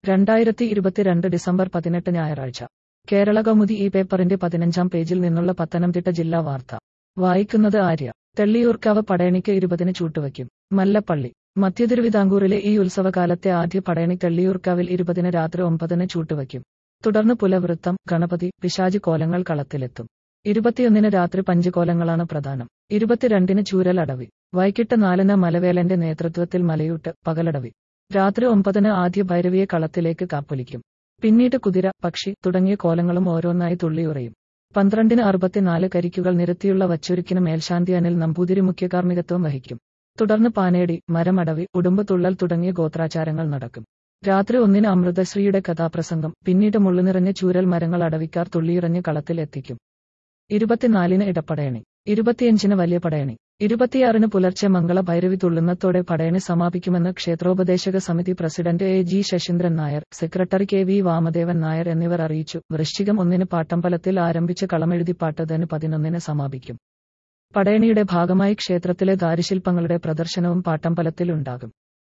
രണ്ടായിരത്തി ഇരുപത്തിരണ്ട് ഡിസംബർ പതിനെട്ട് ഞായറാഴ്ച കേരള കൗമുദി ഈ പേപ്പറിന്റെ പതിനഞ്ചാം പേജിൽ നിന്നുള്ള പത്തനംതിട്ട ജില്ലാ വാർത്ത വായിക്കുന്നത് ആര്യ തെള്ളിയൂർക്കാവ് പടയണിക്ക് ഇരുപതിന് ചൂട്ടുവയ്ക്കും മല്ലപ്പള്ളി മധ്യതിരുവിതാംകൂറിലെ ഈ ഉത്സവകാലത്തെ ആദ്യ പടയണി തെള്ളിയൂർക്കാവിൽ ഇരുപതിന് രാത്രി ഒമ്പതിന് ചൂട്ടുവയ്ക്കും തുടർന്ന് പുലവൃത്തം ഗണപതി പിശാചി കോലങ്ങൾ കളത്തിലെത്തും ഇരുപത്തിയൊന്നിന് രാത്രി പഞ്ചുകോലങ്ങളാണ് പ്രധാനം ഇരുപത്തിരണ്ടിന് ചൂരലടവി വൈകിട്ട് നാലിന് മലവേലന്റെ നേതൃത്വത്തിൽ മലയൂട്ട് പകലടവി രാത്രി ഒമ്പതിന് ആദ്യ ഭൈരവിയെ കളത്തിലേക്ക് കാപ്പൊലിക്കും പിന്നീട് കുതിര പക്ഷി തുടങ്ങിയ കോലങ്ങളും ഓരോന്നായി തുള്ളിയുറയും പന്ത്രണ്ടിന് അറുപത്തിനാല് കരിക്കുകൾ നിരത്തിയുള്ള വച്ചൊരുക്കിന് മേൽശാന്തി അനിൽ നമ്പൂതിരി മുഖ്യകാർമ്മികത്വം വഹിക്കും തുടർന്ന് പാനേടി മരമടവി ഉടുമ്പ് തുള്ളൽ തുടങ്ങിയ ഗോത്രാചാരങ്ങൾ നടക്കും രാത്രി ഒന്നിന് അമൃതശ്രീയുടെ കഥാപ്രസംഗം പിന്നീട് മുള്ളുനിറഞ്ഞ ചൂരൽ മരങ്ങൾ അടവിക്കാർ തുള്ളിയിറഞ്ഞ് കളത്തിൽ എത്തിക്കും ഇരുപത്തിനാലിന് ഇടപ്പടയണി ഇരുപത്തിയഞ്ചിന് വലിയ പടയണി ഇരുപത്തിയാറിന് പുലർച്ചെ മംഗള ഭൈരവി തുള്ളുന്നത്തോടെ പടയണി സമാപിക്കുമെന്ന് ക്ഷേത്രോപദേശക സമിതി president A G Sasheendran Nair secretary K V Vamadevan Nair എന്നിവർ അറിയിച്ചു വൃശ്ചികം ഒന്നിന് പാട്ടമ്പലത്തിൽ ആരംഭിച്ച കളമെഴുതിപ്പാട്ടതിന് പതിനൊന്നിന് സമാപിക്കും പടയണിയുടെ ഭാഗമായി ക്ഷേത്രത്തിലെ ദാരുശില്പങ്ങളുടെ പ്രദർശനവും പാട്ടമ്പലത്തിൽ ഉണ്ടാകും